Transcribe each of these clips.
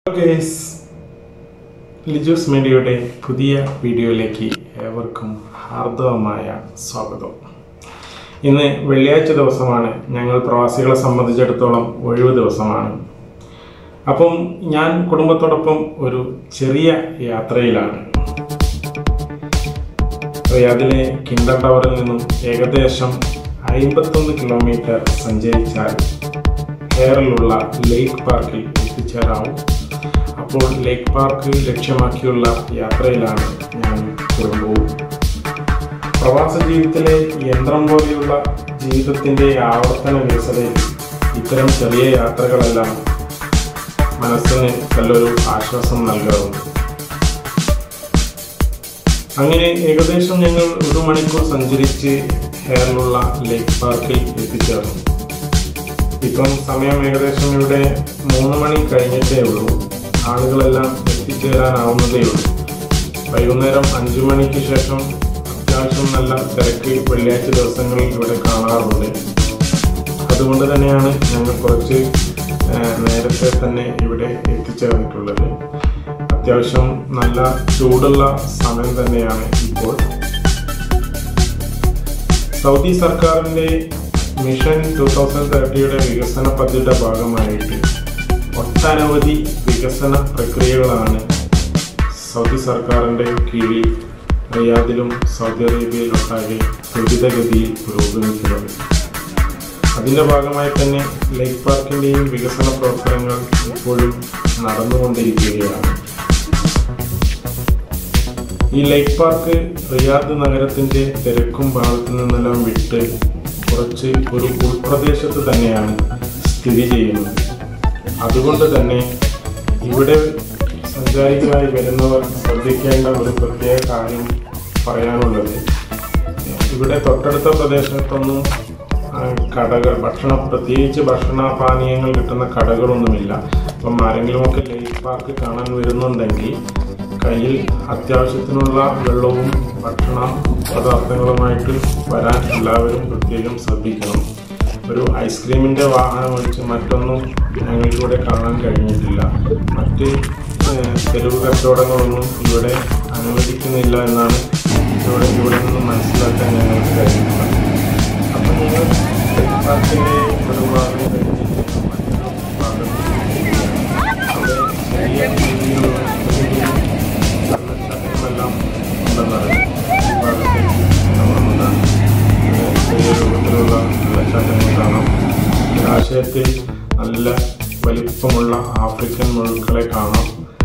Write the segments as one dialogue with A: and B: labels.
A: guys ലിജൂസ് മീഡിയയുടെ പുതിയ വീഡിയോയിലേക്ക് ഏവർക്കും ഹാർദവമായ സ്വാഗതം ഇന്ന് വെള്ളിയാഴ്ച ദിവസമാണ് ഞങ്ങൾ പ്രവാസികളെ സംബന്ധിച്ചിടത്തോളം ഒഴിവ് ദിവസമാണ് അപ്പം ഞാൻ കുടുംബത്തോടൊപ്പം ഒരു ചെറിയ യാത്രയിലാണ് റിയാദിലെ കിൻഡർ ടവറിൽ നിന്നും ഏകദേശം അയിമ്പത്തൊന്ന് കിലോമീറ്റർ സഞ്ചരിച്ചാൽ ഹെയറിലുള്ള ലേക്ക് പാർക്കിൽ എത്തിച്ചേരാവും അപ്പോൾ ലേക്ക് പാർക്ക് ലക്ഷ്യമാക്കിയുള്ള യാത്രയിലാണ് ഞാൻ കുടുംബവും പ്രവാസ ജീവിതത്തിലെ യന്ത്രം പോലെയുള്ള ജീവിതത്തിൻ്റെ ആവർത്തന വികസതയിൽ ഇത്തരം ചെറിയ യാത്രകളെല്ലാം മനസ്സിന് നല്ലൊരു ആശ്വാസം നൽകാറുണ്ട് അങ്ങനെ ഏകദേശം ഞങ്ങൾ ഒരു മണിക്കൂർ സഞ്ചരിച്ച് ഹെയറിലുള്ള ലേക്ക് പാർക്കിൽ എത്തിച്ചേർന്നു ഇപ്പം സമയം ഏകദേശം ഇവിടെ മൂന്ന് മണി കഴിഞ്ഞിട്ടേ ഉള്ളൂ ആളുകളെല്ലാം എത്തിച്ചേരാനാവുന്നതേ ഉള്ളൂ വൈകുന്നേരം അഞ്ചു മണിക്ക് ശേഷം അത്യാവശ്യം നല്ല തിരക്ക് വെള്ളിയാഴ്ച ദിവസങ്ങളിൽ ഇവിടെ കാണാറുണ്ട് അതുകൊണ്ട് തന്നെയാണ് ഞങ്ങൾ കുറച്ച് ആ, നേരത്തെ തന്നെ ഇവിടെ എത്തിച്ചേർന്നിട്ടുള്ളത് അത്യാവശ്യം നല്ല ചൂടുള്ള സമയം തന്നെയാണ് ഇപ്പോൾ സൗദി സർക്കാരിൻ്റെ മിഷൻ ടു തൗസൻഡ് തേർട്ടിയുടെ വികസന പദ്ധതിയുടെ ഭാഗമായിട്ട് ഒട്ടനവധി വികസന പ്രക്രിയകളാണ് സൗദി സർക്കാരിൻ്റെ കീഴിൽ റിയാദിലും സൗദി അറേബ്യയിലൊട്ടാകെ ത്വരിതഗതിയിൽ പുരോഗമിക്കുന്നത് അതിൻ്റെ ഭാഗമായി തന്നെ ലേക്ക് പാർക്കിൻ്റെയും വികസന പ്രവർത്തനങ്ങൾ ഇപ്പോഴും നടന്നുകൊണ്ടിരിക്കുകയാണ് ഈ ലേക്ക് പാർക്ക് റിയാദ് നഗരത്തിൻ്റെ തിരക്കും ഭാഗത്തു നിന്നെല്ലാം വിട്ട് കുറച്ച് ഒരു ഉൾപ്രദേശത്ത് തന്നെയാണ് സ്ഥിതി ചെയ്യുന്നത് അതുകൊണ്ട് തന്നെ ഇവിടെ സഞ്ചാരികളായി വരുന്നവർ ശ്രദ്ധിക്കേണ്ട ഒരു പ്രത്യേക കാര്യം പറയാനുള്ളത് ഇവിടെ തൊട്ടടുത്ത പ്രദേശത്തൊന്നും ആ, കടകൾ ഭക്ഷണ പ്രത്യേകിച്ച് ഭക്ഷണ പാനീയങ്ങൾ കിട്ടുന്ന കടകളൊന്നുമില്ല അപ്പം ആരെങ്കിലുമൊക്കെ ലേക്ക് പാർക്ക് കാണാൻ വരുന്നുണ്ടെങ്കിൽ കയ്യിൽ അത്യാവശ്യത്തിനുള്ള വെള്ളവും ഭക്ഷണ പദാർത്ഥങ്ങളുമായിട്ട് വരാൻ എല്ലാവരും പ്രത്യേകം ശ്രദ്ധിക്കണം ഒരു ഐസ്ക്രീമിൻ്റെ വാഹനം ഒഴിച്ച് മറ്റൊന്നും ഞങ്ങൾക്കിവിടെ കാണാൻ കഴിഞ്ഞിട്ടില്ല മറ്റ് ഏഹ്, തെരുവ് കച്ചവടങ്ങളൊന്നും ഇവിടെ അനുവദിക്കുന്നില്ല എന്നാണ് ഇവിടെ ഇവിടെ നിന്ന് മനസ്സിലാക്കാൻ ഞങ്ങൾക്ക് കഴിഞ്ഞിട്ടുള്ളത് അപ്പം നിങ്ങൾ പാർക്കിൻ്റെ ഒരു ഭാഗം കഴിഞ്ഞിട്ട് മറ്റൊരു ഭാഗത്ത് അവിടെ ചെറിയ രീതിയിലുള്ള വെള്ളച്ചാട്ടങ്ങളെല്ലാം ഉണ്ടെന്നാണ് ഈ ഭാഗത്ത് നമ്മൾ ചെറിയ രൂപത്തിലുള്ള വെള്ളച്ചാട്ടങ്ങൾ കാണാം ജലാശയത്തിൽ നല്ല വലിപ്പമുള്ള ആഫ്രിക്കൻ മുഴുക്കളെ കാണാം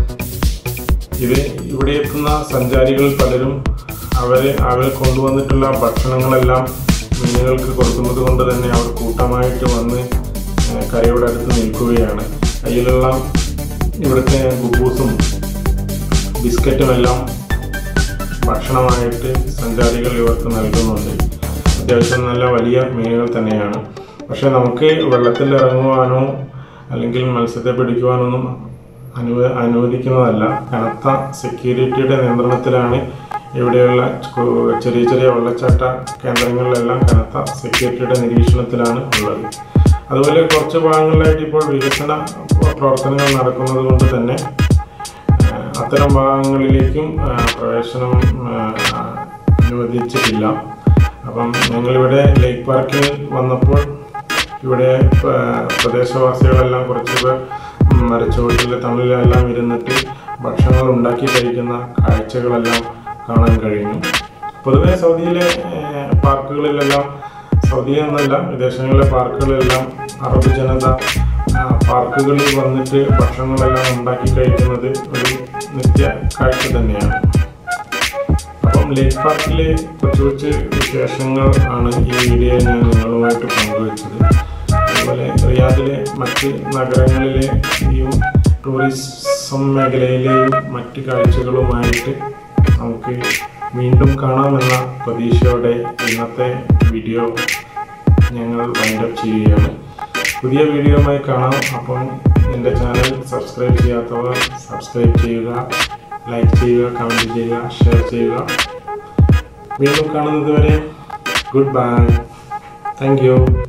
A: ഇത് ഇവിടെ എത്തുന്ന സഞ്ചാരികൾ പലരും അവരെ അവർ കൊണ്ടുവന്നിട്ടുള്ള ഭക്ഷണങ്ങളെല്ലാം മീനുകൾക്ക് കൊടുക്കുന്നത് കൊണ്ട് തന്നെ അവർ കൂട്ടമായിട്ട് വന്ന് ഏഹ്, കരയുടെ അടുത്ത് നിൽക്കുകയാണ് കയ്യിലുള്ള ഇവിടുത്തെ ഗുബൂസും ബിസ്ക്കറ്റുമെല്ലാം ഭക്ഷണമായിട്ട് സഞ്ചാരികൾ ഇവർക്ക് നൽകുന്നുണ്ട് അത്യാവശ്യം നല്ല വലിയ മീനുകൾ തന്നെയാണ് പക്ഷെ നമുക്ക് വെള്ളത്തിൽ ഇറങ്ങുവാനോ അല്ലെങ്കിൽ മത്സ്യത്തെ പിടിക്കുവാനൊന്നും അനുവ അനുവദിക്കുന്നതല്ല കനത്ത സെക്യൂരിറ്റിയുടെ നിയന്ത്രണത്തിലാണ് ഇവിടെയുള്ള ചു- ചെറിയ ചെറിയ വെള്ളച്ചാട്ട കേന്ദ്രങ്ങളിലെല്ലാം കനത്ത സെക്യൂരിറ്റിയുടെ നിരീക്ഷണത്തിലാണ് ഉള്ളത് അതുപോലെ കുറച്ച് ഭാഗങ്ങളിലായിട്ട് ഇപ്പോൾ വികസന പ്രവർത്തനങ്ങൾ നടക്കുന്നത് കൊണ്ട് തന്നെ ആ, അത്തരം ഭാഗങ്ങളിലേക്കും ആ, പ്രവേശനം ആ, അനുവദിച്ചിട്ടില്ല അപ്പം ഞങ്ങളിവിടെ ലേക്ക് പാർക്കിൽ വന്നപ്പോൾ ഇവിടെ ആ, പ്രദേശവാസികളെല്ലാം കുറച്ച് പേർ മരച്ചുവട്ടിൽ തമിഴിലെല്ലാം ഇരുന്നിട്ട് ഭക്ഷണങ്ങൾ ഉണ്ടാക്കി കഴിക്കുന്ന കാഴ്ചകളെല്ലാം കാണാൻ കഴിഞ്ഞു പൊതുവെ സൗദിയിലെ ആ, പാർക്കുകളിലെല്ലാം സൗദി എന്നല്ല വിദേശങ്ങളിലെ പാർക്കുകളിലെല്ലാം അറബ് ജനത ആ, പാർക്കുകളിൽ വന്നിട്ട് ഭക്ഷണങ്ങളെല്ലാം ഉണ്ടാക്കി കഴിക്കുന്നത് ഒരു നിത്യ കാഴ്ച തന്നെയാണ് അപ്പം ലേക്ക് പാർക്കിലെ കൊച്ചു കൊച്ചു വിശേഷങ്ങൾ ആണ് ഈ വീഡിയോ ഞാൻ നിങ്ങളുമായിട്ട് പങ്കുവച്ചത് അതുപോലെ റിയാദിലെ മറ്റ് നഗരങ്ങളിലെയും ടൂറിസം മേഖലയിലെയും മറ്റ് കാഴ്ചകളുമായിട്ട് നമുക്ക് വീണ്ടും കാണാമെന്ന പ്രതീക്ഷയോടെ ഇന്നത്തെ വീഡിയോ ഞങ്ങൾ വൈൻഡപ്പ് ചെയ്യുകയാണ് പുതിയ വീഡിയോയുമായി കാണാം അപ്പം എൻ്റെ ചാനൽ സബ്സ്ക്രൈബ് ചെയ്യാത്തവർ സബ്സ്ക്രൈബ് ചെയ്യുക ലൈക്ക് ചെയ്യുക കമൻറ്റ് ചെയ്യുക ഷെയർ ചെയ്യുക വീണ്ടും കാണുന്നത് വരെ ഗുഡ് ബൈ താങ്ക് യു